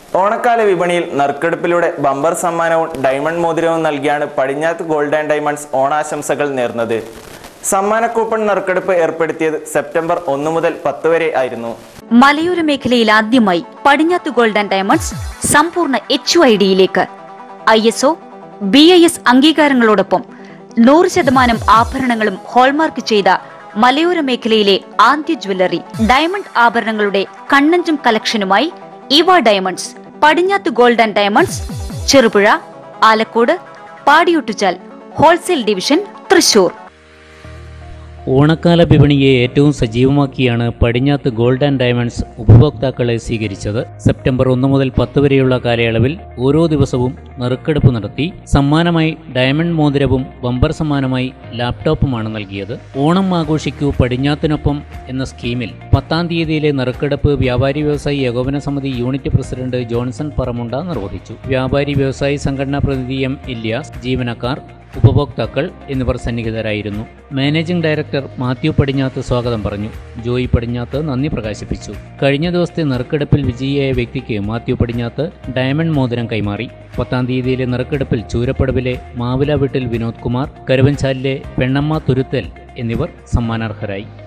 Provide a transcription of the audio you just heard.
ഓണക്കാല വിപണിയിൽ നറുക്കെടുപ്പിലൂടെ ബമ്പർ സമ്മാനവും ഡയമണ്ട് മോതിരവും നൽകിയാണ് പടിഞ്ഞാത്ത് ഗോൾഡ് ആൻഡ് ഡയമണ്ട്സ് ഓണാശംസകൾ നേർന്നത് സമ്മാന കൂപ്പൺ നറുക്കെടുപ്പ് ഏർപ്പെടുത്തിയത് സെപ്റ്റംബർ ഒന്ന് മുതൽ പത്ത് വരെ ആയിരുന്നു മലയോര മേഖലയിൽ ആദ്യമായി പടിഞ്ഞാത്ത് ഗോൾഡ് ആൻഡ് ഡയമണ്ട്സ് സമ്പൂർണ്ണ എച്ച് ഐ ഡിയിലേക്ക് I S O B I S അംഗീകാരങ്ങളോടൊപ്പം നൂറ് ശതമാനം ആഭരണങ്ങളും ഹോൾമാർക്ക് ചെയ്ത മലയോര മേഖലയിലെ ആദ്യ ജ്വല്ലറി ഡയമണ്ട് ആഭരണങ്ങളുടെ കണ്ണഞ്ചും കളക്ഷനുമായി ഇവ diamonds Padinjath gold and diamonds Cherupuzha Alakode Padiyottuchal wholesale division Thrissur ഓണക്കാല വിപണിയെ ഏറ്റവും സജീവമാക്കിയാണ് പടിഞ്ഞാത്ത് ഗോൾഡ് ആൻഡ് ഡയമണ്ട്സ് ഉപഭോക്താക്കളെ സ്വീകരിച്ചത് സെപ്റ്റംബർ ഒന്ന് മുതൽ പത്ത് വരെയുള്ള കാലയളവിൽ ഓരോ ദിവസവും നറുക്കെടുപ്പ് നടത്തി സമ്മാനമായി ഡയമണ്ട് മോതിരവും ബമ്പർ സമ്മാനമായി ലാപ്ടോപ്പുമാണ് നൽകിയത് ഓണം ആഘോഷിക്കൂ പടിഞ്ഞാത്തിനൊപ്പം എന്ന സ്കീമിൽ പത്താം തീയതിയിലെ നറുക്കെടുപ്പ് വ്യാപാരി വ്യവസായി ഏകോപന സമിതി യൂണിറ്റ് പ്രസിഡന്റ് ജോൺസൺ പറമുണ്ട നിർവഹിച്ചു വ്യാപാരി വ്യവസായി സംഘടനാ പ്രതിനിധി എം ഇല്യാസ് ജീവനക്കാർ ഉപഭോക്താക്കൾ എന്നിവർ സന്നിഹിതരായിരുന്നു മാനേജിംഗ് ഡയറക്ടർ മാത്യു പടിഞ്ഞാത്ത് സ്വാഗതം പറഞ്ഞു ജോയി പടിഞ്ഞാത്ത് നന്ദി പ്രകാശിപ്പിച്ചു കഴിഞ്ഞ ദിവസത്തെ നറുക്കെടുപ്പിൽ വിജയിയായ വ്യക്തിക്ക് മാത്യു പടിഞ്ഞാത്ത് ഡയമണ്ട് മോതിരം കൈമാറി പത്താം തീയതിയിലെ നറുക്കെടുപ്പിൽ ചൂരപ്പടവിലെ മാവില വീട്ടിൽ വിനോദ് കുമാർ കരുവഞ്ചാലിലെ പെണ്ണമ്മ തുരുത്തൽ എന്നിവർ സമ്മാനാർഹരായി